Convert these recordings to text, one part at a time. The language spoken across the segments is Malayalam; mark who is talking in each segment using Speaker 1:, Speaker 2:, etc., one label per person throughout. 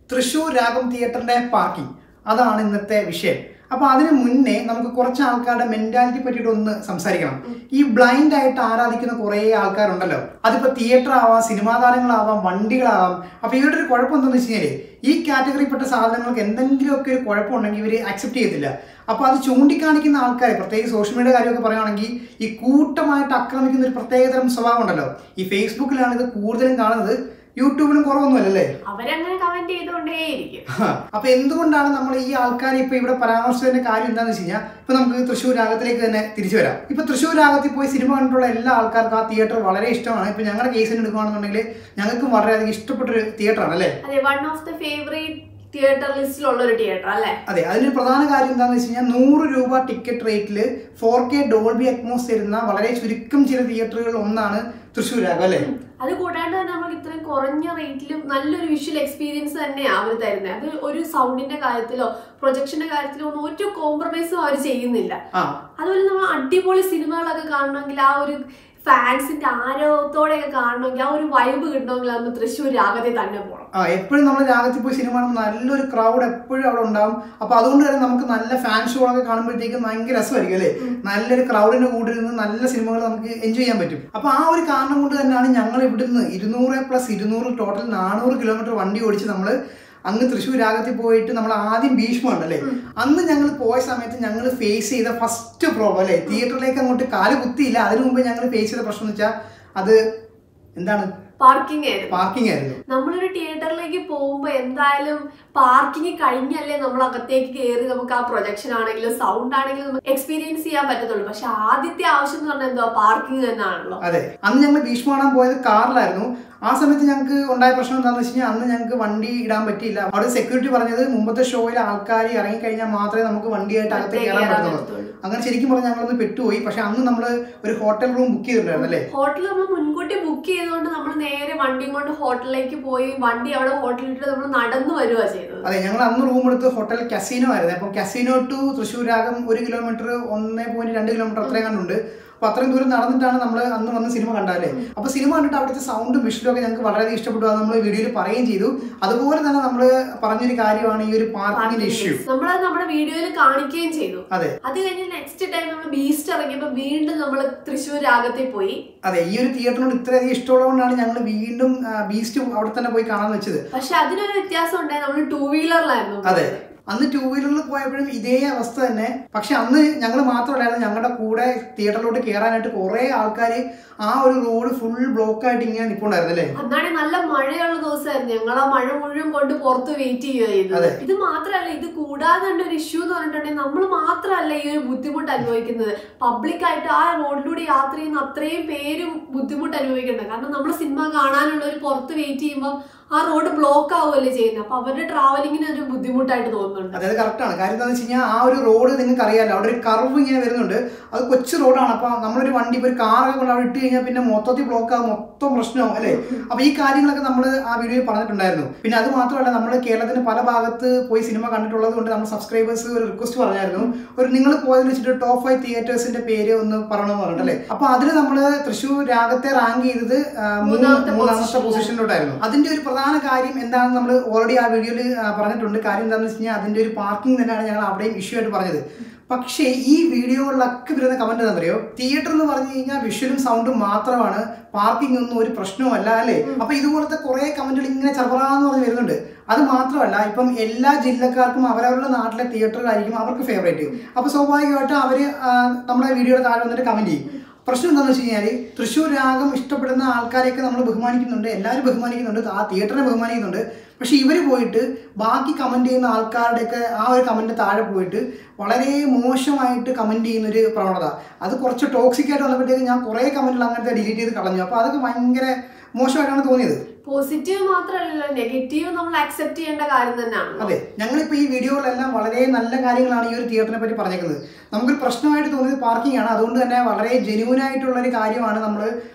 Speaker 1: തൃശൂർ രാഗം തിയേറ്ററിന്റെ പാർക്കിംഗ് അതാണ് ഇന്നത്തെ വിഷയം അപ്പൊ അതിന് മുന്നേ നമുക്ക് കുറച്ച് ആൾക്കാരുടെ മെന്റാലിറ്റി പറ്റിയിട്ട് ഒന്ന് സംസാരിക്കണം ഈ ബ്ലൈൻഡ് ആയിട്ട് ആരാധിക്കുന്ന കുറേ ആൾക്കാരുണ്ടല്ലോ അതിപ്പോ തിയേറ്റർ ആവാം സിനിമാ താരങ്ങളാവാം വണ്ടികളാവാം അപ്പൊ ഇവരുടെ ഒരു കുഴപ്പം എന്താണെന്ന് വെച്ച് കഴിഞ്ഞാല് ഈ കാറ്റഗറിപ്പെട്ട സാധനങ്ങൾക്ക് എന്തെങ്കിലുമൊക്കെ ഒരു കുഴപ്പമുണ്ടെങ്കിൽ ഇവർ അക്സെപ്റ്റ് ചെയ്യത്തില്ല അപ്പൊ അത് ചൂണ്ടിക്കാണിക്കുന്ന ആൾക്കാർ പ്രത്യേകിച്ച് സോഷ്യൽ മീഡിയ കാര്യമൊക്കെ പറയുകയാണെങ്കിൽ ഈ കൂട്ടമായിട്ട് ആക്രമിക്കുന്ന ഒരു പ്രത്യേകതരം സ്വഭാവം ഉണ്ടല്ലോ ഈ ഫേസ്ബുക്കിലാണ് ഇത് കൂടുതലും കാണുന്നത് യൂട്യൂബിലും കുറവൊന്നുമല്ലല്ലേ
Speaker 2: അവരങ്ങനെ കമന്റ് ചെയ്തുകൊണ്ടേയിരിക്കും
Speaker 1: അപ്പൊ എന്തുകൊണ്ടാണ് നമ്മൾ ഈ ആൾക്കാരെ ഇപ്പൊ ഇവിടെ പരാമർശിച്ചതിന്റെ കാര്യം എന്താണെന്ന് വെച്ച് കഴിഞ്ഞാൽ ഇപ്പൊ നമുക്ക് തൃശ്ശൂർ രാഗത്തിലേക്ക് തന്നെ തിരിച്ചു വരാം ഇപ്പൊ തൃശ്ശൂർ രാഗത്തിൽ പോയി സിനിമ കണ്ടിട്ടുള്ള എല്ലാ ആൾക്കാർക്കും ആ തിയേറ്റർ വളരെ ഇഷ്ടമാണ് ഇപ്പൊ ഞങ്ങളുടെ കേസിന് എടുക്കുകയാണെന്നുണ്ടെങ്കിൽ ഞങ്ങൾക്കും വളരെയധികം ഇഷ്ടപ്പെട്ടൊരു തിയേറ്റർ ആണ് അല്ലേ
Speaker 2: അതെ one of the favourite theatre ലിസ്റ്റിലുള്ള ഒരു തിയേറ്റർ അല്ലേ
Speaker 1: അതെ അതിന് പ്രധാന കാര്യം എന്താണെന്ന് വെച്ച് കഴിഞ്ഞാൽ നൂറ് രൂപ ടിക്കറ്റ് റേറ്റിൽ ഫോർ കെ ഡോൾബി അറ്റ്മോസ് തരുന്ന വളരെ ചുരുക്കം ചില തിയേറ്ററുകൾ ഒന്നാണ് തൃശ്ശൂർ രാഗം അല്ലേ
Speaker 2: അത് കൂടാണ്ട് തന്നെ നമുക്ക് ഇത്രയും കുറഞ്ഞ റേറ്റിലും നല്ലൊരു വിഷ്വൽ എക്സ്പീരിയൻസ് തന്നെയാണ് അവർ തരുന്നത് അത് ഒരു സൗണ്ടിന്റെ കാര്യത്തിലോ പ്രൊജക്ഷന്റെ കാര്യത്തിലോ ഒന്നും ഒരു കോംപ്രമൈസും അവർ ചെയ്യുന്നില്ല
Speaker 1: ആ
Speaker 2: അതുപോലെ നമ്മൾ അടിപൊളി സിനിമകളൊക്കെ കാണണമെങ്കിൽ ആ ഒരു ഫാൻസിന്റെ ആരവത്തോടെയൊക്കെ കാണണമെങ്കിൽ ആ ഒരു വൈബ് കിട്ടണമെങ്കിൽ നമ്മൾ തൃശ്ശൂർ രാഗത്തെ തന്നെ പോകണം
Speaker 1: ആ എപ്പോഴും നമ്മൾ രാഗത്തിൽ പോയി സിനിമ കാണുമ്പോൾ നല്ലൊരു ക്രൗഡ് എപ്പോഴും അവിടെ ഉണ്ടാവും അപ്പൊ അതുകൊണ്ട് തന്നെ നമുക്ക് നല്ല ഫാൻ ഷോകളൊക്കെ കാണുമ്പോഴത്തേക്കും ഭയങ്കര രസമായിരിക്കും അല്ലേ നല്ലൊരു ക്രൗഡിന്റെ കൂടെ ഇരുന്ന് നല്ല സിനിമകൾ നമുക്ക് എൻജോയ് ചെയ്യാൻ പറ്റും അപ്പൊ ആ ഒരു കാരണം കൊണ്ട് തന്നെയാണ് ഞങ്ങൾ ഇവിടുന്ന് ഇരുന്നൂറ് പ്ലസ് ഇരുന്നൂറ് ടോട്ടൽ നാനൂറ് കിലോമീറ്റർ വണ്ടി ഓടിച്ച് നമ്മൾ അങ്ങ് തൃശ്ശൂർ രാഗത്തിൽ പോയിട്ട് നമ്മൾ ആദ്യം ഭീഷ്മ ഉണ്ടല്ലേ അന്ന് ഞങ്ങൾ പോയ സമയത്ത് ഞങ്ങൾ ഫേസ് ചെയ്ത ഫസ്റ്റ് പ്രോബ്ലം അല്ലേ തിയേറ്ററിലേക്ക് അങ്ങോട്ട് കാല് കുത്തിയില്ല അതിനു മുമ്പ് ഞങ്ങൾ ഫേസ് ചെയ്ത പ്രശ്നം എന്ന് വെച്ചാൽ അത് എന്താണ്
Speaker 2: പാർക്കിംഗ് ആയിരുന്നു
Speaker 1: പാർക്കിംഗ് ആയിരുന്നു
Speaker 2: നമ്മളൊരു തിയേറ്ററിലേക്ക് പോകുമ്പോൾ എന്തായാലും പാർക്കിംഗ് കഴിഞ്ഞല്ലേ നമ്മൾ അകത്തേക്ക് കയറി നമുക്ക് ആ പ്രൊജക്ഷൻ ആണെങ്കിലും സൗണ്ട് ആണെങ്കിലും നമുക്ക് എക്സ്പീരിയൻസ് ചെയ്യാൻ പറ്റത്തുള്ളൂ പക്ഷെ ആദ്യത്തെ ആവശ്യം എന്ന് പറഞ്ഞാൽ എന്താ പാർക്കിംഗ് തന്നെയാണല്ലോ
Speaker 1: അതെ അന്ന് ഞങ്ങൾ ഭീഷ്മ കാണാൻ പോയത് കാറിലായിരുന്നു ആ സമയത്ത് ഞങ്ങൾക്ക് ഉണ്ടായ പ്രശ്നം എന്താണെന്ന് വെച്ച് കഴിഞ്ഞാൽ അന്ന് ഞങ്ങൾക്ക് വണ്ടി ഇടാൻ പറ്റിയില്ല അവിടെ സെക്യൂരിറ്റി പറഞ്ഞത് മുമ്പത്തെ ഷോയിൽ ആൾക്കാർ ഇറങ്ങി കഴിഞ്ഞാൽ മാത്രമേ നമുക്ക് വണ്ടിയായിട്ട് അകത്ത്
Speaker 2: അകത്തേക്ക്
Speaker 1: കയറാൻ
Speaker 2: കയറാൻ
Speaker 1: പറ്റുള്ളൂ
Speaker 2: പറ്റത്തുള്ളൂ.
Speaker 1: അങ്ങനെ ശരിക്കും പറഞ്ഞാൽ ഞങ്ങളൊന്ന് പെട്ടുപോയി പക്ഷെ അന്ന് നമ്മൾ ഒരു ഹോട്ടൽ റൂം ബുക്ക് ചെയ്തിട്ടുണ്ടായിരുന്നു അല്ലേ
Speaker 2: ഹോട്ടൽ നമ്മൾ മുൻകൂട്ടി ബുക്ക് ചെയ്തുകൊണ്ട് നമ്മൾ നേരെ വണ്ടിയും കൊണ്ട് ഹോട്ടലിലേക്ക് പോയി വണ്ടി അവിടെ ഹോട്ടലിലിട്ട് നമ്മൾ നടന്നു വരുക ചെയ്തത്
Speaker 1: അതെ ഞങ്ങൾ അന്ന് റൂം എടുത്ത് ഹോട്ടൽ കസീനോ ആയിരുന്നു അപ്പം കസീനോ ടു തൃശ്ശൂർ രാഗം ഒരു കിലോമീറ്റർ ഒന്നേ പോയിന്റ് രണ്ട് കിലോമീറ്റർ അത്രയും കണ്ടുണ്ട് അപ്പൊ അത്രയും ദൂരം നടന്നിട്ടാണ് നമ്മൾ അന്ന് വന്ന് സിനിമ കണ്ടല്ലേ അപ്പൊ സിനിമ കണ്ടിട്ട് അവിടുത്തെ സൗണ്ടും വിഷ്വലും ഒക്കെ ഞങ്ങൾക്ക് വളരെയധികം ഇഷ്ടപ്പെട്ടു അത് നമ്മൾ വീഡിയോയിൽ പറയുകയും ചെയ്തു അതുപോലെ തന്നെ നമ്മൾ പറഞ്ഞൊരു കാര്യമാണ് ഈ ഒരു പാർക്കിങ്ങിന്റെ ഇഷ്യൂ
Speaker 2: നമ്മളത് നമ്മുടെ വീഡിയോയിൽ കാണിക്കുകയും ചെയ്തു
Speaker 1: അതെ
Speaker 2: അത് കഴിഞ്ഞ് നെക്സ്റ്റ് ടൈം നമ്മൾ ബീസ്റ്റ് ഇറങ്ങിയപ്പോൾ വീണ്ടും നമ്മൾ തൃശ്ശൂർ രാഗത്തിൽ പോയി
Speaker 1: അതെ ഈ ഒരു തിയേറ്ററിനോട് ഇത്രയധികം ഇഷ്ടമുള്ളതുകൊണ്ടാണ് ഞങ്ങൾ വീണ്ടും ബീസ്റ്റ് അവിടെ തന്നെ പോയി കാണാൻ വെച്ചത്
Speaker 2: പക്ഷെ അതിനൊരു വ്യത്യാസം ഉണ്ടായി നമ്മൾ ടൂ വീലറിലായിരുന്നു
Speaker 1: അതെ അന്ന് ടൂ വീലറിൽ പോയപ്പോഴും ഇതേ അവസ്ഥ തന്നെ പക്ഷെ അന്ന് ഞങ്ങൾ മാത്രമല്ലായിരുന്നു ഞങ്ങളുടെ കൂടെ തിയേറ്ററിലോട്ട് കയറാനായിട്ട് കുറെ ആൾക്കാർ ആ ഒരു റോഡ് ഫുൾ ബ്ലോക്ക് ആയിട്ട് ഇങ്ങനെ നിൽപ്പുണ്ടായിരുന്നു അല്ലേ
Speaker 2: അന്നാണ് നല്ല മഴയുള്ള ദിവസമായിരുന്നു ഞങ്ങൾ ആ മഴ മുഴുവൻ കൊണ്ട് പുറത്ത് വെയിറ്റ് ചെയ്യുക ചെയ്തത്
Speaker 1: അതെ.
Speaker 2: ഇത് മാത്രമല്ല ഇത് കൂടാതെ തന്നെ ഒരു ഇഷ്യൂ എന്ന് പറഞ്ഞിട്ടുണ്ടെങ്കിൽ നമ്മൾ മാത്രമല്ല ഈ ഒരു ബുദ്ധിമുട്ട് അനുഭവിക്കുന്നത് പബ്ലിക് ആയിട്ട് ആ റോഡിലൂടെ യാത്ര ചെയ്യുന്ന അത്രയും പേരും ബുദ്ധിമുട്ട് അനുഭവിക്കുന്നുണ്ട് കാരണം നമ്മൾ സിനിമ കാണാനുള്ള ഒരു പുറത്ത് വെയിറ്റ് ചെയ്യുമ്പോൾ ആ റോഡ് ബ്ലോക്ക് ആവുമല്ലേ ചെയ്യുന്നത് അപ്പൊ അവരുടെ ട്രാവലിങ്ങിന് ഒരു ബുദ്ധിമുട്ടായിട്ട് തോന്നുന്നുണ്ട്
Speaker 1: അതായത് കറക്റ്റാണ് കാര്യം എന്താണെന്ന് വെച്ച് കഴിഞ്ഞാൽ ആ ഒരു റോഡ് നിങ്ങൾക്ക് അറിയാമല്ലോ അവിടെ ഒരു കർവ് ഇങ്ങനെ വരുന്നുണ്ട് അത് കൊച്ചു റോഡാണ് അപ്പൊ നമ്മളൊരു വണ്ടി ഇപ്പോൾ ഒരു കാറൊക്കെ കൊണ്ട് അവിടെ ഇട്ട് കഴിഞ്ഞാൽ പിന്നെ മൊത്തത്തിൽ ബ്ലോക്ക് ആകും മൊത്തം പ്രശ്നമാവും അല്ലേ അപ്പൊ ഈ കാര്യങ്ങളൊക്കെ നമ്മൾ ആ വീഡിയോയിൽ പറഞ്ഞിട്ടുണ്ടായിരുന്നു പിന്നെ അത് മാത്രമല്ല നമ്മൾ കേരളത്തിന്റെ പല ഭാഗത്ത് പോയി സിനിമ കണ്ടിട്ടുള്ളത് കൊണ്ട് നമ്മൾ സബ്സ്ക്രൈബേഴ്സ് ഒരു റിക്വസ്റ്റ് പറഞ്ഞായിരുന്നു ഒരു നിങ്ങൾ പോയതിൽ വെച്ചിട്ട് ടോപ്പ് ഫൈവ് തിയേറ്റേഴ്സിന്റെ പേര് ഒന്ന് പറയണമെന്ന് പറഞ്ഞിട്ടല്ലേ അപ്പൊ അതിൽ നമ്മൾ തൃശ്ശൂർ രാഗത്തെ റാങ്ക് ചെയ്തത് ആ, മൂന്ന്
Speaker 2: മൂന്നാമത്തെ
Speaker 1: മൂന്നാമത്തെ
Speaker 2: position.
Speaker 1: പൊസിഷനിലോട്ടായിരുന്നു അതിന്റെ ഒരു പ്രധാന കാര്യം എന്താണെന്ന് നമ്മൾ ഓൾറെഡി ആ വീഡിയോയിൽ പറഞ്ഞിട്ടുണ്ട് കാര്യം എന്താണെന്ന് വെച്ച് കഴിഞ്ഞാൽ അതിന്റെ ഒരു പാർക്കിംഗ് തന്നെയാണ് ഞങ്ങൾ അവിടെയും ഇഷ്യൂ ആയിട്ട് പറഞ്ഞത് പക്ഷേ ഈ വീഡിയോകളിലൊക്കെ വരുന്ന കമന്റ് എന്താണെന്നറിയോ തിയേറ്റർ എന്ന് പറഞ്ഞു കഴിഞ്ഞാൽ വിഷ്വലും സൗണ്ടും മാത്രമാണ് പാർക്കിംഗ് ഒന്നും ഒരു പ്രശ്നവുമല്ല അല്ലേ അപ്പൊ ഇതുപോലത്തെ കുറെ കമന്റുകൾ ഇങ്ങനെ ചെറുപറാന്ന് പറഞ്ഞ് വരുന്നുണ്ട് അത് മാത്രമല്ല ഇപ്പം എല്ലാ ജില്ലക്കാർക്കും അവരവരുടെ നാട്ടിലെ തിയേറ്ററിലായിരിക്കും അവർക്ക് ഫേവറേറ്റ് അപ്പൊ സ്വാഭാവികമായിട്ടും അവര് ആ, നമ്മുടെ വീഡിയോയുടെ താഴെ വന്നിട്ട് കമന്റ് ചെയ്യും പ്രശ്നം എന്താണെന്ന് വെച്ച് കഴിഞ്ഞാൽ തൃശ്ശൂർ രാഗം ഇഷ്ടപ്പെടുന്ന ആൾക്കാരെയൊക്കെ നമ്മൾ ബഹുമാനിക്കുന്നുണ്ട് എല്ലാവരും ബഹുമാനിക്കുന്നുണ്ട് ആ തിയേറ്ററിനെ ബഹുമാനിക്കുന്നുണ്ട് പക്ഷെ ഇവർ പോയിട്ട് ബാക്കി കമന്റ് ചെയ്യുന്ന ആൾക്കാരുടെയൊക്കെ ആ ഒരു കമന്റ് താഴെ പോയിട്ട് വളരെ മോശമായിട്ട് കമന്റ് ചെയ്യുന്ന ഒരു പ്രവണത അത് കുറച്ച് ടോക്സിക് ആയിട്ട് വന്നപ്പോഴത്തേക്ക് ഞാൻ കുറേ കമന്റുകൾ അങ്ങനത്തെ ഡിലീറ്റ് ചെയ്ത് കളഞ്ഞു അപ്പോൾ അതൊക്കെ ഭയങ്കര മോശമായിട്ടാണ് തോന്നിയത്
Speaker 2: പോസിറ്റീവ് മാത്രമല്ലല്ലോ നെഗറ്റീവ് നമ്മൾ അക്സെപ്റ്റ് ചെയ്യേണ്ട കാര്യം തന്നെയാണ്
Speaker 1: അതെ ഞങ്ങളിപ്പോൾ ഈ വീഡിയോകളിലെല്ലാം വളരെ നല്ല കാര്യങ്ങളാണ് ഈ ഒരു തിയേറ്ററിനെ പറ്റി പറഞ്ഞേക്കുന്നത് നമുക്കൊരു പ്രശ്നമായിട്ട് തോന്നിയത് പാർക്കിംഗ് ആണ് അതുകൊണ്ട് തന്നെ വളരെ ജെന്യൂൻ ആയിട്ടുള്ള ഒരു കാര്യമാണ് നമ്മൾ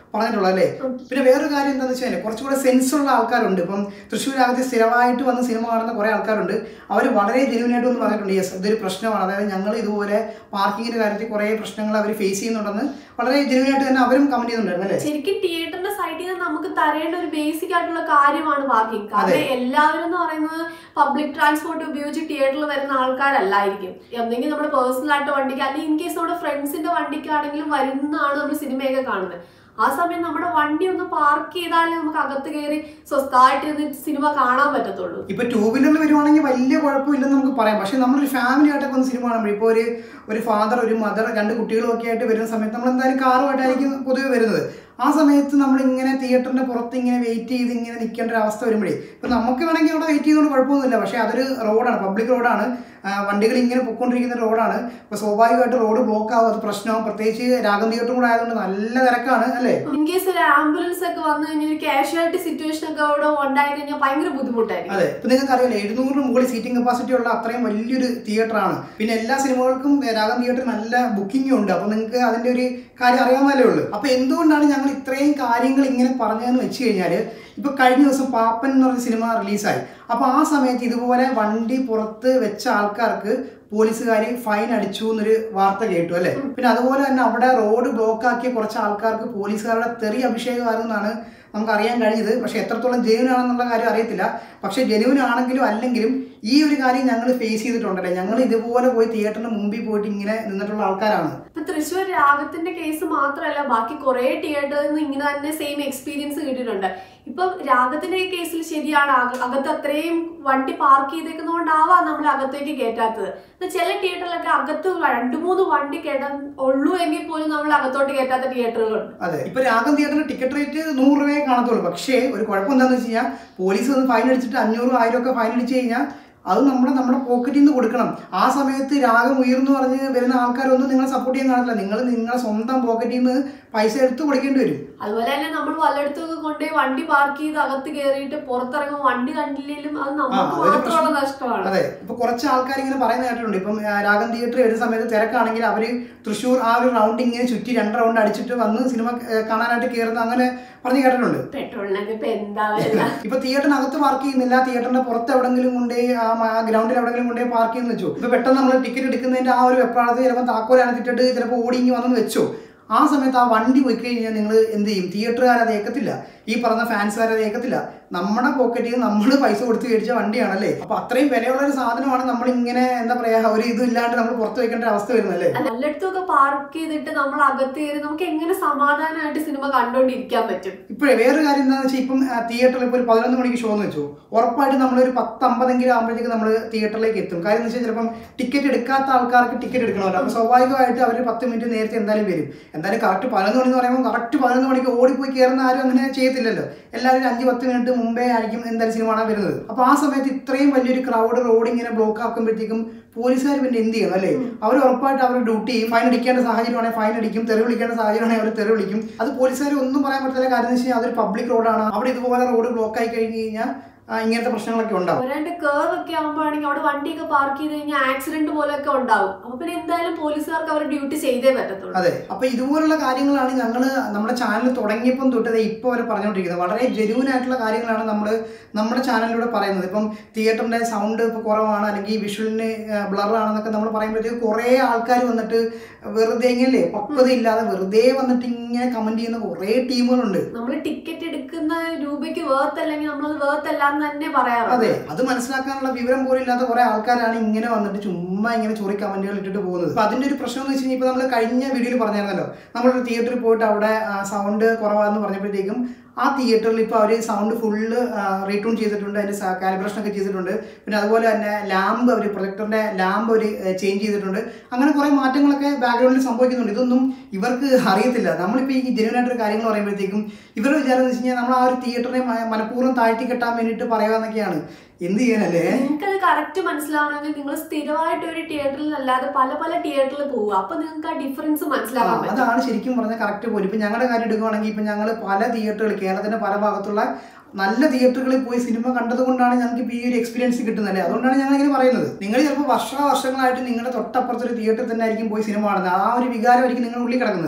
Speaker 1: പറഞ്ഞിട്ടുള്ളത് അല്ലേ പിന്നെ വേറൊരു കാര്യം എന്താണെന്ന് വെച്ചാൽ കുറച്ചുകൂടെ സെൻസ് ഉള്ള ആൾക്കാരുണ്ട് ഇപ്പം തൃശ്ശൂരകത്ത് സ്ഥിരമായിട്ട് വന്ന് സിനിമ കാണുന്ന കുറേ ആൾക്കാരുണ്ട് അവർ വളരെ ജെനുവിനായിട്ട് ഒന്ന് പറഞ്ഞിട്ടുണ്ട് യെസ് ഇതൊരു പ്രശ്നമാണ് അതായത് ഞങ്ങൾ ഇതുപോലെ പാർക്കിങ്ങിന്റെ കാര്യത്തിൽ കുറേ പ്രശ്നങ്ങൾ അവർ ഫേസ് ചെയ്യുന്നുണ്ടെന്ന് വളരെ ജെനുവിനായിട്ട് തന്നെ അവരും കമന്റ് ചെയ്യുന്നുണ്ടായിരുന്നു അല്ലേ
Speaker 2: ശരിക്കും തിയേറ്ററിന്റെ സൈഡിൽ നിന്ന് നമുക്ക് തരേണ്ട ഒരു ബേസിക് ആയിട്ടുള്ള കാര്യമാണ് പാർക്കിംഗ് കാരണം എല്ലാവരും എന്ന് പറയുന്നത് പബ്ലിക് ട്രാൻസ്പോർട്ട് ഉപയോഗിച്ച് തിയേറ്ററിൽ വരുന്ന ആൾക്കാരല്ലായിരിക്കും എന്തെങ്കിലും നമ്മുടെ പേഴ്സണൽ ആയിട്ട് വണ്ടിക്ക് അല്ലെങ്കിൽ ഇൻ കേസ് നമ്മുടെ ഫ്രണ്ട്സിന്റെ വണ്ടിക്കാണെങ്കിലും വരുന്നതാണ് നമ്മൾ സിനിമയൊക്കെ കാണുന്നത് ആ സമയം നമ്മുടെ വണ്ടി ഒന്ന് പാർക്ക് ചെയ്താലേ നമുക്ക് അകത്ത് കയറി സ്വസ്ഥമായിട്ട് ഇരുന്ന് സിനിമ കാണാൻ പറ്റത്തുള്ളൂ
Speaker 1: ഇപ്പൊ ടൂ വീലറിൽ വരുവാണെങ്കിൽ വലിയ കുഴപ്പമില്ലെന്ന് നമുക്ക് പറയാം പക്ഷെ നമ്മളൊരു ഫാമിലി ആയിട്ടൊക്കെ ഒന്ന് സിനിമ കാണുമ്പോൾ ഇപ്പോൾ ഒരു ഒരു ഫാദർ ഒരു മദർ രണ്ട് കുട്ടികളും ഒക്കെ ആയിട്ട് വരുന്ന സമയത്ത് നമ്മൾ എന്തായാലും കാറുമായിട്ടായിരിക്കും പൊതുവെ വരുന്നത് ആ സമയത്ത് നമ്മൾ ഇങ്ങനെ തിയേറ്ററിന്റെ പുറത്ത് ഇങ്ങനെ വെയിറ്റ് ചെയ്ത് ഇങ്ങനെ നിൽക്കേണ്ട ഒരു അവസ്ഥ വരുമ്പോഴേ ഇപ്പൊ നമുക്ക് വേണമെങ്കിൽ അവിടെ വെയിറ്റ് ചെയ്തുകൊണ്ട് കുഴപ്പമൊന്നുമില്ല പക്ഷെ അതൊരു റോഡാണ് പബ്ലിക് റോഡാണ് വണ്ടികൾ ഇങ്ങനെ പൊയ്ക്കൊണ്ടിരിക്കുന്ന റോഡാണ് ഇപ്പൊ സ്വാഭാവികമായിട്ട് റോഡ് ബ്ലോക്ക് ആവും അത് പ്രശ്നമാവും പ്രത്യേകിച്ച് രാഗം തിയേറ്ററും കൂടെ ആയതുകൊണ്ട് നല്ല തിരക്കാണ് അല്ലേ
Speaker 2: ഇൻ കേസ് ഒരു ആംബുലൻസ് ഒക്കെ വന്നു കഴിഞ്ഞാൽ ഒരു കാഷ്വാലിറ്റി സിറ്റുവേഷൻ ഒക്കെ അവിടെ ഉണ്ടായി കഴിഞ്ഞാൽ ഭയങ്കര ബുദ്ധിമുട്ടായിരിക്കും
Speaker 1: അതെ ഇപ്പൊ നിങ്ങൾക്ക് അറിയാലോ എഴുന്നൂറിന് മുകളിൽ സീറ്റിംഗ് കപ്പാസിറ്റി ഉള്ള അത്രയും വലിയൊരു തിയേറ്റർ ആണ് പിന്നെ എല്ലാ സിനിമകൾക്കും രാഗം തിയേറ്റർ നല്ല ബുക്കിംഗും ഉണ്ട് അപ്പൊ നിങ്ങൾക്ക് അതിന്റെ ഒരു കാര്യം അറിയാവുന്നതല്ലേ ഉള്ളൂ അപ്പൊ എന്തുകൊണ്ടാണ് ഞങ്ങൾ ഇത്രയും കാര്യങ്ങൾ ഇങ്ങനെ പറഞ്ഞതെന്ന് വെച്ച് കഴിഞ്ഞാല് ഇപ്പൊ കഴിഞ്ഞ ദിവസം പാപ്പൻ എന്ന് പറഞ്ഞ സിനിമ റിലീസായി അപ്പൊ ആ സമയത്ത് ഇതുപോലെ വണ്ടി പുറത്ത് വെച്ച ആൾക്കാർക്ക് പോലീസുകാർ ഫൈൻ അടിച്ചു എന്നൊരു വാർത്ത കേട്ടു അല്ലെ പിന്നെ അതുപോലെ തന്നെ അവിടെ റോഡ് ബ്ലോക്ക് ആക്കിയ കുറച്ച് ആൾക്കാർക്ക് പോലീസുകാരുടെ തെറി അഭിഷേകമായിരുന്നാണ് നമുക്ക് അറിയാൻ കഴിഞ്ഞത് പക്ഷെ എത്രത്തോളം ജെനുവിൻ ആണെന്നുള്ള കാര്യം അറിയത്തില്ല പക്ഷെ ജെനുവിൻ ആണെങ്കിലും അല്ലെങ്കിലും ഈ ഒരു കാര്യം ഞങ്ങൾ ഫേസ് ചെയ്തിട്ടുണ്ടല്ലേ ഞങ്ങൾ ഇതുപോലെ പോയി തിയേറ്ററിന് മുമ്പിൽ പോയിട്ട് ഇങ്ങനെ നിന്നിട്ടുള്ള ആൾക്കാരാണ്
Speaker 2: ഇപ്പൊ തൃശ്ശൂർ രാഗത്തിന്റെ കേസ് മാത്രമല്ല ബാക്കി കുറെ തിയേറ്ററിൽ നിന്ന് ഇങ്ങനെ തന്നെ സെയിം എക്സ്പീരിയൻസ് കിട്ടിയിട്ടുണ്ട് ഇപ്പൊ രാഗത്തിന്റെ ഈ കേസിൽ ശരിയാണ് അക- അകത്ത് അത്രയും വണ്ടി പാർക്ക് ചെയ്തേക്കുന്നതുകൊണ്ടാവാം നമ്മൾ അകത്തേക്ക് കയറ്റാത്തത് എന്നാ ചില തിയേറ്ററിലൊക്കെ അകത്ത് രണ്ടു മൂന്ന് വണ്ടി കയറ്റാൻ ഉള്ളൂ എങ്കിൽ പോലും നമ്മൾ അകത്തോട്ട് കയറ്റാത്ത തിയേറ്ററുകളുണ്ട്
Speaker 1: അതെ ഇപ്പൊ രാഗം തിയേറ്ററിന് ടിക്കറ്റ് റേറ്റ് നൂറ് രൂപയെ കാണത്തുള്ളൂ പക്ഷേ ഒരു കുഴപ്പം എന്താണെന്ന് വെച്ച് കഴിഞ്ഞാൽ പോലീസ് വന്ന് ഫൈൻ അടിച്ചിട്ട് അഞ്ഞൂറ് ആയിരം ഒക്കെ ഫൈൻ അടിച്ചു കഴിഞ്ഞാൽ അത് നമ്മുടെ നമ്മുടെ പോക്കറ്റിൽ നിന്ന് കൊടുക്കണം ആ സമയത്ത് രാഗം ഉയർന്നു പറഞ്ഞ് വരുന്ന ആൾക്കാരൊന്നും നിങ്ങളെ സപ്പോർട്ട് ചെയ്യാൻ കാണില്ല നിങ്ങൾ നിങ്ങളുടെ സ്വന്തം പോക്കറ്റിൽ നിന്ന് പൈസ എടുത്ത് കൊടുക്കേണ്ടി വരും
Speaker 2: അതുപോലെ തന്നെ നമ്മൾ വല്ലയിടത്തൊക്കെ കൊണ്ടുപോയി വണ്ടി പാർക്ക് ചെയ്ത് അകത്ത് കയറിയിട്ട് പുറത്തിറങ്ങുമ്പോൾ വണ്ടി കണ്ടില്ലെങ്കിലും അത് നമുക്ക്
Speaker 1: അതൊരു
Speaker 2: മാത്രമുള്ള നഷ്ടമാണ്
Speaker 1: അതെ ഇപ്പൊ കുറച്ച് ആൾക്കാർ ഇങ്ങനെ പറയുന്ന കേട്ടിട്ടുണ്ട് ഇപ്പം ആ, രാഗം തിയേറ്ററിൽ വരുന്ന സമയത്ത് തിരക്കാണെങ്കിൽ അവര് തൃശ്ശൂർ ആ ഒരു റൗണ്ട് ഇങ്ങനെ ചുറ്റി രണ്ട് റൗണ്ട് അടിച്ചിട്ട് വന്ന് സിനിമ ഏ, കാണാനായിട്ട് കയറുന്ന അങ്ങനെ പറഞ്ഞു കേട്ടിട്ടുണ്ട്
Speaker 2: പെട്രോളിനൊക്കെ ഇപ്പൊ എന്താ വില
Speaker 1: ഇപ്പൊ തിയേറ്ററിനകത്ത് പാർക്ക് ചെയ്യുന്നില്ല തിയേറ്ററിന്റെ പുറത്ത് എവിടെങ്കിലും കൊണ്ടേ ആ ഗ്രൗണ്ടിൽ എവിടെങ്കിലും കൊണ്ടേ പാർക്ക് ചെയ്യുന്ന വെച്ചു ഇപ്പൊ പെട്ടെന്ന് നമ്മൾ ടിക്കറ്റ് എടുക്കുന്നതിന്റെ ആ ഒരു വെപ്രാളത്തിൽ ചിലപ്പോൾ താക്കോലാണ് തിട്ടിട്ട് ചിലപ്പോൾ ഓടി ഇങ്ങ് വന്നെന്ന് വെച്ചു ആ സമയത്ത് ആ വണ്ടി പോയി കഴിഞ്ഞാൽ നിങ്ങൾ എന്ത് ചെയ്യും തിയേറ്ററുകാർ അത് ഏക്കത്തില്ല ഈ പറഞ്ഞ ഫാൻസുകാർ അത് ഏക്കത്തില്ല നമ്മുടെ പോക്കറ്റിൽ നമ്മൾ പൈസ കൊടുത്ത് മേടിച്ച വണ്ടിയാണല്ലേ അപ്പൊ അത്രയും വിലയുള്ള ഒരു സാധനമാണ് നമ്മൾ ഇങ്ങനെ എന്താ പറയാ ഒരു ഇതും ഇല്ലാണ്ട് നമ്മൾ പുറത്ത് വെക്കേണ്ട ഒരു അവസ്ഥ വരുന്നല്ലേ
Speaker 2: എല്ലായിടത്തൊക്കെ പാർക്ക് ചെയ്തിട്ട് നമ്മൾ അകത്ത് കയറി നമുക്ക് എങ്ങനെ സമാധാനമായിട്ട് സിനിമ കണ്ടോണ്ടിരിക്കാൻ പറ്റും
Speaker 1: ഇപ്പോഴേ വേറൊരു കാര്യം എന്താണെന്ന് വെച്ചാൽ ഇപ്പം തിയേറ്ററിൽ ഇപ്പോൾ ഒരു പതിനൊന്ന് മണിക്ക് ഷോ എന്ന് വെച്ചു ഉറപ്പായിട്ട് നമ്മളൊരു പത്ത് അമ്പതെങ്കിലും ആകുമ്പോഴത്തേക്ക് നമ്മൾ തിയേറ്ററിലേക്ക് എത്തും കാര്യം എന്ന് വെച്ചാൽ ചിലപ്പം ടിക്കറ്റ് എടുക്കാത്ത ആൾക്കാർക്ക് ടിക്കറ്റ് എടുക്കണമല്ലോ അപ്പോൾ സ്വാഭാവികമായിട്ട് അവർ പത്ത് മിനിറ്റ് നേരത്തെ എന്തായാലും വരും എന്തായാലും കറക്റ്റ് പതിനൊന്ന് മണി എന്ന് പറയുമ്പോൾ കറക്റ്റ് പതിനൊന്ന് മണിക്ക് ഓടിപ്പോയി കയറുന്ന ആരും അങ്ങനെ ചെയ്യത്തില്ലല്ലോ എല്ലാവരും അഞ്ച് പത്ത് മിനിറ്റ് മുമ്പേ ആയിരിക്കും എന്തായാലും സിനിമ കാണാൻ വരുന്നത് അപ്പോൾ ആ സമയത്ത് ഇത്രയും വലിയൊരു ക്രൗഡ് റോഡ് ഇങ്ങനെ ബ്ലോക്ക് ആക്കുമ്പോഴത്തേക്കും പോലീസുകാർ പിന്നെ എന്ത് ചെയ്യണം അല്ലേ അവർ ഉറപ്പായിട്ട് അവരുടെ ഡ്യൂട്ടി ചെയ്യും ഫൈൻ അടിക്കേണ്ട സാഹചര്യമാണെങ്കിൽ ഫൈൻ അടിക്കും തെറി വിളിക്കേണ്ട സാഹചര്യമാണെങ്കിൽ അവർ തെറി വിളിക്കും അത് പോലീസുകാർ ഒന്നും പറയാൻ പറ്റില്ല കാര്യം എന്ന് വെച്ച് കഴിഞ്ഞാൽ അതൊരു പബ്ലിക് റോഡാണ് അവിടെ ഇതുപോലെ റോഡ് ബ്ലോക്ക് ആയി കഴിഞ്ഞ് കഴിഞ്ഞാൽ ആ, ഇങ്ങനത്തെ പ്രശ്നങ്ങളൊക്കെ ഉണ്ടാവും
Speaker 2: ഒരാണ്ട് കേർവ് ഒക്കെ ആകുമ്പോഴാണെങ്കിൽ അവിടെ വണ്ടിയൊക്കെ പാർക്ക് ചെയ്ത് കഴിഞ്ഞാൽ ആക്സിഡന്റ് പോലെയൊക്കെ ഉണ്ടാവും അപ്പൊ പിന്നെ എന്തായാലും പോലീസുകാർക്ക് അവരുടെ ഡ്യൂട്ടി ചെയ്തേ പറ്റത്തുള്ളൂ
Speaker 1: അതെ അപ്പൊ ഇതുപോലുള്ള കാര്യങ്ങളാണ് ഞങ്ങൾ നമ്മുടെ ചാനൽ തുടങ്ങിയപ്പം തൊട്ട് ദേ ഇപ്പൊ വരെ പറഞ്ഞുകൊണ്ടിരിക്കുന്നത് വളരെ ജെന്യൂൻ ആയിട്ടുള്ള കാര്യങ്ങളാണ് നമ്മൾ നമ്മുടെ ചാനലിലൂടെ പറയുന്നത് ഇപ്പം തിയേറ്ററിന്റെ സൗണ്ട് ഇപ്പൊ കുറവാണ് അല്ലെങ്കിൽ വിഷ്വലിന് ബ്ലർ ആണെന്നൊക്കെ നമ്മൾ പറയുമ്പോഴത്തേക്ക് കുറേ ആൾക്കാർ വന്നിട്ട് വെറുതെ ഇങ്ങനെ പക്വത ഇല്ലാതെ വെറുതെ വന്നിട്ട് ഇങ്ങനെ കമന്റ് ചെയ്യുന്ന കുറേ ടീമുകളുണ്ട്
Speaker 2: നമ്മൾ ടിക്കറ്റ് എടുക്കുന്ന രൂപയ്ക്ക് വേർത്ത് അല്ലെങ്കിൽ നമ്മളത് വേർത്ത് അല്ലാന്ന് തന്നെ പറയാറുണ്ട്
Speaker 1: അതെ അത് മനസ്സിലാക്കാനുള്ള വിവരം പോലും ഇല്ലാത്ത കുറെ ആൾക്കാരാണ് ഇങ്ങനെ വന്നിട്ട് ചുമ്മാ ഇങ്ങനെ ചൊറി കമന്റുകൾ ഇട്ടിട്ട് പോകുന്നത് അപ്പൊ അതിന്റെ ഒരു പ്രശ്നം എന്ന് വെച്ച് കഴിഞ്ഞാൽ ഇപ്പൊ നമ്മൾ കഴിഞ്ഞ വീഡിയോയിൽ പറഞ്ഞായിരുന്നല്ലോ നമ്മളൊരു തിയേറ്ററിൽ പോയിട്ട് അവിടെ സൗണ്ട് കുറവാന്ന് പറഞ്ഞപ്പോഴത്തേക്കും ആ തിയേറ്ററിൽ ഇപ്പോൾ അവർ സൗണ്ട് ഫുള്ള് റീട്യൂൺ ചെയ്തിട്ടുണ്ട് അതിന്റെ കാലിബ്രേഷൻ ഒക്കെ ചെയ്തിട്ടുണ്ട് പിന്നെ അതുപോലെ തന്നെ ലാമ്പ് അവർ പ്രൊജക്ടറിന്റെ ലാമ്പ് അവർ ചേഞ്ച് ചെയ്തിട്ടുണ്ട് അങ്ങനെ കുറെ മാറ്റങ്ങളൊക്കെ ബാക്ക്ഗ്രൗണ്ടിൽ സംഭവിക്കുന്നുണ്ട് ഇതൊന്നും ഇവർക്ക് അറിയത്തില്ല നമ്മളിപ്പോൾ ഈ ജെനുവനായിട്ടൊരു കാര്യങ്ങൾ പറയുമ്പോഴത്തേക്കും ഇവരുടെ വിചാരം എന്ന് വെച്ച് കഴിഞ്ഞാൽ നമ്മൾ ആ ഒരു തിയേറ്ററിനെ മ- മനഃപൂർവ്വം താഴ്ത്തി കെട്ടാൻ വേണ്ടിയിട്ട് പറയാന്നൊക്കെയാണ് എന്ത് ചെയ്യാനല്ലേ
Speaker 2: നിങ്ങൾക്ക് അത് കറക്റ്റ് മനസ്സിലാവണമെങ്കിൽ നിങ്ങൾ സ്ഥിരമായിട്ട് ഒരു തിയേറ്ററിൽ അല്ലാതെ പല പല തിയേറ്ററിൽ പോവുക അപ്പൊ നിങ്ങൾക്ക് ആ ഡിഫറൻസ്
Speaker 1: ആ,
Speaker 2: മനസ്സിലാക്കാൻ പറ്റും
Speaker 1: അതാണ് ശരിക്കും പറഞ്ഞ കറക്റ്റ് പോലും ഇപ്പൊ ഞങ്ങളുടെ കാര്യം എടുക്കുവാണെങ്കിൽ ഇപ്പൊ ഞങ്ങൾ പല തിയേറ്ററുകൾ കേരളത്തിന്റെ പല ഭാഗത്തുള്ള നല്ല തിയേറ്ററുകളിൽ പോയി സിനിമ കണ്ടത് കൊണ്ടാണ് ഞങ്ങൾക്ക് ഇപ്പോൾ ഈ ഒരു എക്സ്പീരിയൻസ് കിട്ടുന്നത് അതുകൊണ്ടാണ് ഞങ്ങൾ ഇങ്ങനെ പറയുന്നത് നിങ്ങൾ ചിലപ്പോൾ വർഷ വർഷങ്ങളായിട്ട് നിങ്ങളുടെ തൊട്ടപ്പുറത്തൊരു തിയേറ്ററിൽ തന്നെ ആയിരിക്കും പോയി സിനിമ കാണുന്നത് ആ ഒരു വികാരമായിരിക്കും നിങ്ങളുടെ ഉള്ളിൽ കിടക്കുന്നത്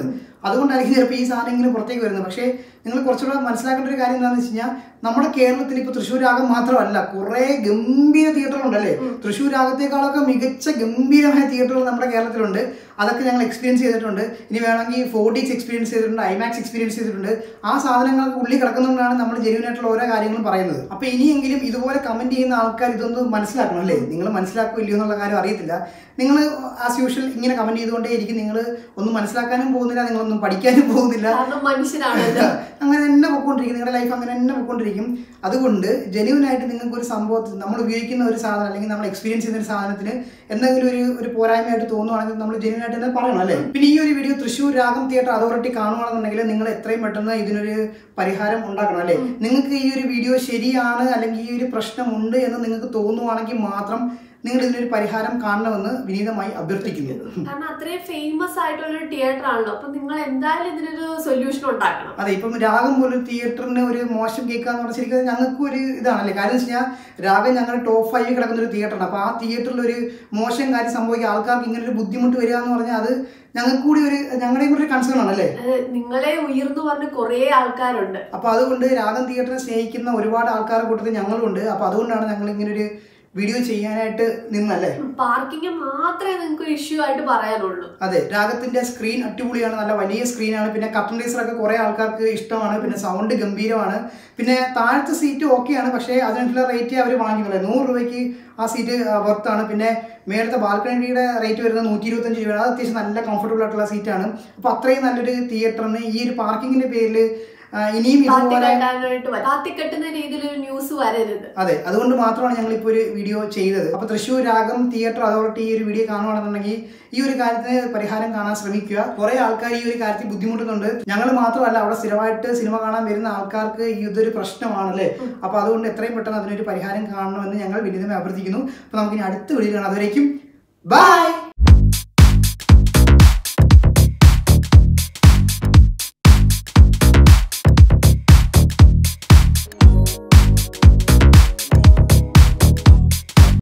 Speaker 1: അതുകൊണ്ടായിരിക്കും ചിലപ്പോൾ ഈ സാധനം ഇങ്ങനെ പുറത്തേക്ക് വരുന്നത് പക്ഷേ നിങ്ങൾ കുറച്ചുകൂടെ മനസ്സിലാക്കേണ്ട ഒരു കാര്യം എന്താണെന്ന് വെച്ച് കഴിഞ്ഞാൽ നമ്മുടെ കേരളത്തിൽ ഇപ്പോൾ തൃശ്ശൂർ രാഗം മാത്രമല്ല കുറേ ഗംഭീര തിയേറ്ററുകളുണ്ടല്ലേ തൃശ്ശൂർ രാഗത്തേക്കാളൊക്കെ മികച്ച ഗംഭീരമായ തിയേറ്ററുകൾ നമ്മുടെ കേരളത്തിലുണ്ട് അതൊക്കെ ഞങ്ങൾ എക്സ്പീരിയൻസ് ചെയ്തിട്ടുണ്ട് ഇനി വേണമെങ്കിൽ ഫോർ ഡിക്സ് എക്സ്പീരിയൻസ് ചെയ്തിട്ടുണ്ട് ഐമാക്സ് എക്സ്പീരിയൻസ് ചെയ്തിട്ടുണ്ട് ആ സാധനങ്ങൾക്ക് ഉള്ളിൽ കിടക്കുന്നതുകൊണ്ടാണ് നമ്മൾ ജെന്യൂൻ ആയിട്ടുള്ള ഓരോ കാര്യങ്ങളും പറയുന്നത് അപ്പോൾ ഇനിയെങ്കിലും ഇതുപോലെ കമന്റ് ചെയ്യുന്ന ആൾക്കാർ ഇതൊന്ന് മനസ്സിലാക്കണം അല്ലേ നിങ്ങൾ മനസ്സിലാക്കോ ഇല്ലയോ എന്നുള്ള കാര്യം അറിയത്തില്ല നിങ്ങൾ ആസ് യൂഷ്വൽ ഇങ്ങനെ കമന്റ് ചെയ്തുകൊണ്ടേ ഇരിക്കും നിങ്ങൾ ഒന്നും മനസ്സിലാക്കാനും പോകുന്നില്ല നിങ്ങളൊന്നും പഠിക്കാനും പോകുന്നില്ല
Speaker 2: കാരണം മനുഷ്യനാണല്ലോ
Speaker 1: അങ്ങനെ തന്നെ പൊക്കോണ്ടിരിക്കും നിങ്ങളുടെ ലൈഫ് അങ്ങനെ തന്നെ പൊക്കോണ്ടിരിക്കും അതുകൊണ്ട് ജെന്യൂൻ ആയിട്ട് നിങ്ങൾക്ക് ഒരു സംഭവത്തിൽ നമ്മൾ ഉപയോഗിക്കുന്ന ഒരു സാധനം അല്ലെങ്കിൽ നമ്മൾ എക്സ്പീരിയൻസ് ചെയ്യുന്ന ഒരു സാധനത്തിന് എന്തെങ്കിലും ഒരു ഒരു പോരായ്മയായിട്ട് തോന്നുവാണെങ്കിൽ നമ്മൾ ജെന്യൂൻ ആയിട്ട് തന്നെ പറയണം അല്ലേ പിന്നെ ഈ ഒരു വീഡിയോ തൃശ്ശൂർ രാഗം തിയേറ്റർ അതോറിറ്റി കാണുവാണെന്നുണ്ടെങ്കിൽ നിങ്ങൾ എത്രയും പെട്ടെന്ന് ഇതിനൊരു പരിഹാരം ഉണ്ടാക്കണം അല്ലേ നിങ്ങൾക്ക് ഈ ഒരു വീഡിയോ ശരിയാണ് അല്ലെങ്കിൽ ഈ ഒരു പ്രശ്നമുണ്ട് എന്ന് നിങ്ങൾക്ക് തോന്നുവാണെങ്കിൽ മാത്രം നിങ്ങൾ ഇതിനൊരു പരിഹാരം കാണണമെന്ന് വിനീതമായി അഭ്യർത്ഥിക്കുന്നു
Speaker 2: കാരണം അത്രയും ഫേമസ് ആയിട്ടുള്ള ഒരു തിയേറ്റർ ആണല്ലോ അപ്പൊ നിങ്ങൾ എന്തായാലും ഇതിനൊരു സൊല്യൂഷൻ ഉണ്ടാക്കണം
Speaker 1: അതെ ഇപ്പം രാഗം പോലെ തിയേറ്ററിന് ഒരു മോശം കേൾക്കാന്ന് പറഞ്ഞാൽ ശരിക്കും ഞങ്ങൾക്ക് ഒരു ഇതാണല്ലേ കാര്യം എന്ന് വെച്ച് കഴിഞ്ഞാൽ രാഗം ഞങ്ങളുടെ ടോപ്പ് ഫൈവ് കിടക്കുന്ന ഒരു തിയേറ്ററാണ് അപ്പോൾ ആ തിയേറ്ററിൽ ഒരു മോശം കാര്യം സംഭവിക്കുക ആൾക്കാർക്ക് ഇങ്ങനെ ഒരു ബുദ്ധിമുട്ട് വരിക എന്ന് പറഞ്ഞാൽ അത് ഞങ്ങൾക്ക് കൂടി ഒരു ഞങ്ങളുടെയും കൂടി ഒരു കൺസേൺ ആണല്ലേ
Speaker 2: അത് നിങ്ങളെ ഉയർന്നു പറഞ്ഞ് കുറേ ആൾക്കാരുണ്ട്
Speaker 1: അപ്പോൾ അതുകൊണ്ട് രാഗം തിയേറ്ററിനെ സ്നേഹിക്കുന്ന ഒരുപാട് ആൾക്കാരുടെ കൂട്ടത്തിൽ ഞങ്ങളും ഉണ്ട് അപ്പോൾ അതുകൊണ്ടാണ് ഞങ്ങൾ ഇങ്ങനെ ഒരു വീഡിയോ ചെയ്യാനായിട്ട് നിന്നല്ലേ
Speaker 2: പാർക്കിംഗ് മാത്രമേ നിങ്ങൾക്ക് ഒരു ഇഷ്യൂ ആയിട്ട് പറയാനുള്ളൂ
Speaker 1: അതെ രാഗത്തിന്റെ സ്ക്രീൻ അടിപൊളിയാണ് നല്ല വലിയ സ്ക്രീനാണ് പിന്നെ കട്ടൺ റേസറൊക്കെ കുറെ ആൾക്കാർക്ക് ഇഷ്ടമാണ് പിന്നെ സൗണ്ട് ഗംഭീരമാണ് പിന്നെ താഴത്തെ സീറ്റ് ഓക്കെയാണ് പക്ഷേ അതിനുള്ള റേറ്റ് അവർ വാങ്ങിക്കുന്നില്ല നൂറ് രൂപയ്ക്ക് ആ സീറ്റ് വർത്താണ് പിന്നെ മേളത്തെ ബാൽക്കണിയുടെ റേറ്റ് വരുന്നത് നൂറ്റി ഇരുപത്തഞ്ച് രൂപയാണ് അത് അത്യാവശ്യം നല്ല കംഫർട്ടബിൾ ആയിട്ടുള്ള സീറ്റാണ് അപ്പോൾ അത്രയും നല്ലൊരു തിയേറ്ററിന് ഈ ഒരു പാർക്കിങ്ങിന്റെ പേരിൽ ഇനിയും
Speaker 2: താത്തി
Speaker 1: ഇതുപോലെ
Speaker 2: കെട്ടാനായിട്ട് വ- താത്തി കെട്ടുന്ന രീതിയിൽ ഒരു ന്യൂസ് വരരുത്
Speaker 1: അതെ അതുകൊണ്ട് മാത്രമാണ് ഞങ്ങൾ ഇപ്പോൾ ഒരു വീഡിയോ ചെയ്തത് അപ്പോൾ തൃശ്ശൂർ രാഗം തിയേറ്റർ അതോറിറ്റി ഈ ഒരു വീഡിയോ കാണുകയാണെന്നുണ്ടെങ്കിൽ ഈ ഒരു കാര്യത്തിന് പരിഹാരം കാണാൻ ശ്രമിക്കുക കുറേ ആൾക്കാർ ഈ ഒരു കാര്യത്തിൽ ബുദ്ധിമുട്ടുന്നുണ്ട് ഞങ്ങൾ മാത്രമല്ല അവിടെ സ്ഥിരമായിട്ട് സിനിമ കാണാൻ വരുന്ന ആൾക്കാർക്ക് ഈ ഇതൊരു പ്രശ്നമാണല്ലേ അപ്പോൾ അതുകൊണ്ട് എത്രയും പെട്ടെന്ന് അതിനൊരു പരിഹാരം കാണണമെന്ന് ഞങ്ങൾ വിനീതമായി അഭ്യർത്ഥിക്കുന്നു അപ്പോൾ നമുക്കിനി അടുത്ത വീഡിയോ കാണാം അതുവരേക്കും ബൈ